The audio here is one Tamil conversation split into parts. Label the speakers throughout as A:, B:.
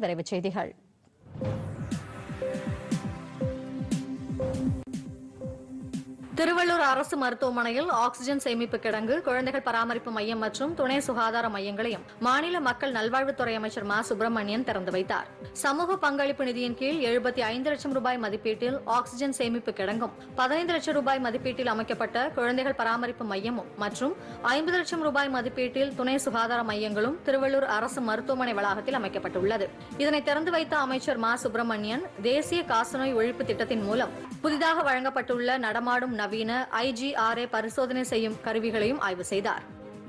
A: விரைவுச் செய்திகள்
B: திருவள்ளூர் அரசு மருத்துவமனையில் ஆக்ஸிஜன் சேமிப்பு கிடங்கு குழந்தைகள் பராமரிப்பு மையம் மற்றும் துணை சுகாதார மையங்களையும் மாநில மக்கள் நல்வாழ்வுத்துறை அமைச்சர் மா சுப்பிரமணியன் திறந்து வைத்தார் சமூக பங்களிப்பு நிதியின் கீழ் எழுபத்தி ஐந்து லட்சம் ரூபாய் மதிப்பீட்டில் ஆக்ஸிஜன் சேமிப்பு கிடங்கும் பதினைந்து லட்சம் ரூபாய் மதிப்பீட்டில் அமைக்கப்பட்ட குழந்தைகள் பராமரிப்பு மையமும் மற்றும் ஐம்பது லட்சம் ரூபாய் மதிப்பீட்டில் துணை சுகாதார மையங்களும் திருவள்ளூர் அரசு மருத்துவமனை வளாகத்தில் அமைக்கப்பட்டுள்ளது இதனை திறந்து வைத்த அமைச்சர் மா சுப்பிரமணியன் தேசிய காசநோய் ஒழிப்பு திட்டத்தின் மூலம் புதிதாக வழங்கப்பட்டுள்ள நடமாடும் நவீன ஐஜிஆர்ஏ பரிசோதனை செய்யும் கருவிகளையும் ஆய்வு செய்தார்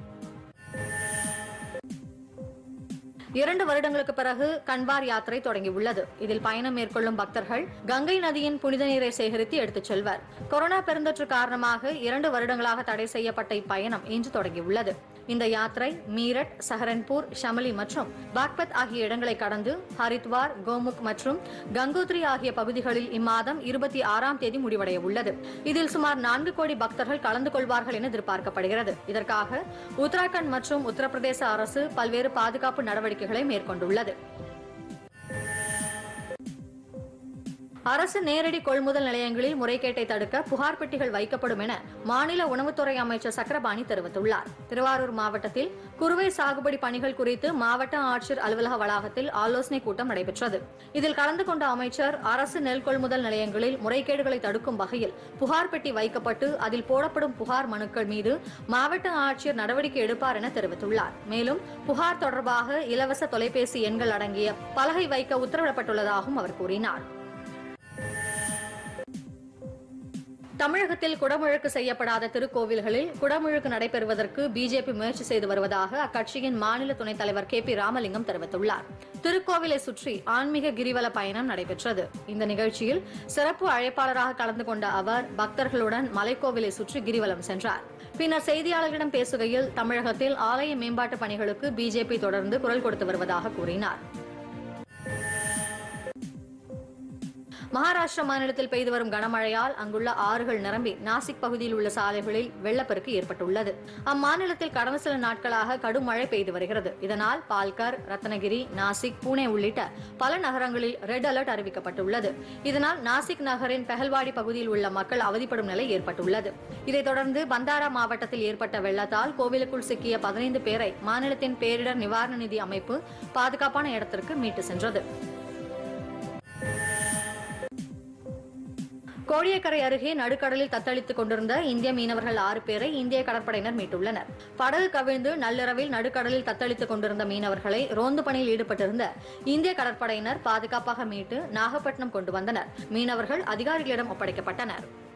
B: இரண்டு வருடங்களுக்கு பிறகு கன்வார் யாத்திரை தொடங்கியுள்ளது இதில் பயணம் மேற்கொள்ளும் பக்தர்கள் கங்கை நதியின் புனித நீரை சேகரித்து எடுத்துச் செல்வர் கொரோனா பெருந்தொற்று காரணமாக இரண்டு வருடங்களாக தடை செய்யப்பட்ட இப்பயணம் இன்று தொடங்கியுள்ளது இந்த யாத்திரை மீரட் சஹரன்பூர் ஷமலி மற்றும் பாக்பத் ஆகிய இடங்களை கடந்து ஹரித்வார் கோமுக் மற்றும் கங்கோத்ரி ஆகிய பகுதிகளில் இம்மாதம் இருபத்தி ஆறாம் தேதி முடிவடைய உள்ளது இதில் சுமார் நான்கு கோடி பக்தர்கள் கலந்து கொள்வார்கள் என எதிர்பார்க்கப்படுகிறது இதற்காக உத்தராகண்ட் மற்றும் உத்தரப்பிரதேச அரசு பல்வேறு பாதுகாப்பு நடவடிக்கைகளை மேற்கொண்டுள்ளது அரசு நேரடி கொள்முதல் நிலையங்களில் முறைகேட்டை தடுக்க புகார் பெட்டிகள் வைக்கப்படும் என மாநில உணவுத்துறை அமைச்சர் சக்கரபாணி தெரிவித்துள்ளார் திருவாரூர் மாவட்டத்தில் குறுவை சாகுபடி பணிகள் குறித்து மாவட்ட ஆட்சியர் அலுவலக வளாகத்தில் ஆலோசனை கூட்டம் நடைபெற்றது இதில் கலந்து கொண்ட அமைச்சர் அரசு நெல் கொள்முதல் நிலையங்களில் முறைகேடுகளை தடுக்கும் வகையில் புகார் பெட்டி வைக்கப்பட்டு அதில் போடப்படும் புகார் மனுக்கள் மீது மாவட்ட ஆட்சியர் நடவடிக்கை எடுப்பார் என தெரிவித்துள்ளார் மேலும் புகார் தொடர்பாக இலவச தொலைபேசி எண்கள் அடங்கிய பலகை வைக்க உத்தரவிடப்பட்டுள்ளதாகவும் அவர் கூறினார் தமிழகத்தில் குடமுழுக்கு செய்யப்படாத திருக்கோவில்களில் குடமுழுக்கு நடைபெறுவதற்கு பிஜேபி முயற்சி செய்து வருவதாக அக்கட்சியின் மாநில துணைத் தலைவர் கே பி ராமலிங்கம் தெரிவித்துள்ளார் திருக்கோவிலை சுற்றி ஆன்மீக கிரிவல பயணம் நடைபெற்றது இந்த நிகழ்ச்சியில் சிறப்பு அழைப்பாளராக கலந்து கொண்ட அவர் பக்தர்களுடன் மலைக்கோவிலை சுற்றி கிரிவலம் சென்றார் பின்னர் செய்தியாளர்களிடம் பேசுகையில் தமிழகத்தில் ஆலய மேம்பாட்டு பணிகளுக்கு பிஜேபி தொடர்ந்து குரல் கொடுத்து வருவதாக கூறினார் மகாராஷ்டிரா மாநிலத்தில் பெய்து வரும் கனமழையால் அங்குள்ள ஆறுகள் நிரம்பி நாசிக் பகுதியில் உள்ள சாலைகளில் வெள்ளப்பெருக்கு ஏற்பட்டுள்ளது அம்மாநிலத்தில் கடந்த சில நாட்களாக கடும் மழை பெய்து வருகிறது இதனால் பால்கர் ரத்னகிரி நாசிக் புனே உள்ளிட்ட பல நகரங்களில் ரெட் அலர்ட் அறிவிக்கப்பட்டுள்ளது இதனால் நாசிக் நகரின் பெஹல்வாடி பகுதியில் உள்ள மக்கள் அவதிப்படும் நிலை ஏற்பட்டுள்ளது இதைத் தொடர்ந்து பந்தாரா மாவட்டத்தில் ஏற்பட்ட வெள்ளத்தால் கோவிலுக்குள் சிக்கிய பதினைந்து பேரை மாநிலத்தின் பேரிடர் நிவாரண நிதி அமைப்பு பாதுகாப்பான இடத்திற்கு மீட்டு சென்றது கோடியக்கரை அருகே நடுக்கடலில் தத்தளித்துக் கொண்டிருந்த இந்திய மீனவர்கள் ஆறு பேரை இந்திய கடற்படையினர் மீட்டுள்ளனர் படகு கவிழ்ந்து நள்ளிரவில் நடுக்கடலில் தத்தளித்துக் கொண்டிருந்த மீனவர்களை ரோந்து பணியில் ஈடுபட்டிருந்த இந்திய கடற்படையினர் பாதுகாப்பாக மீட்டு நாகப்பட்டினம் கொண்டு வந்தனர் மீனவர்கள் அதிகாரிகளிடம் ஒப்படைக்கப்பட்டனர்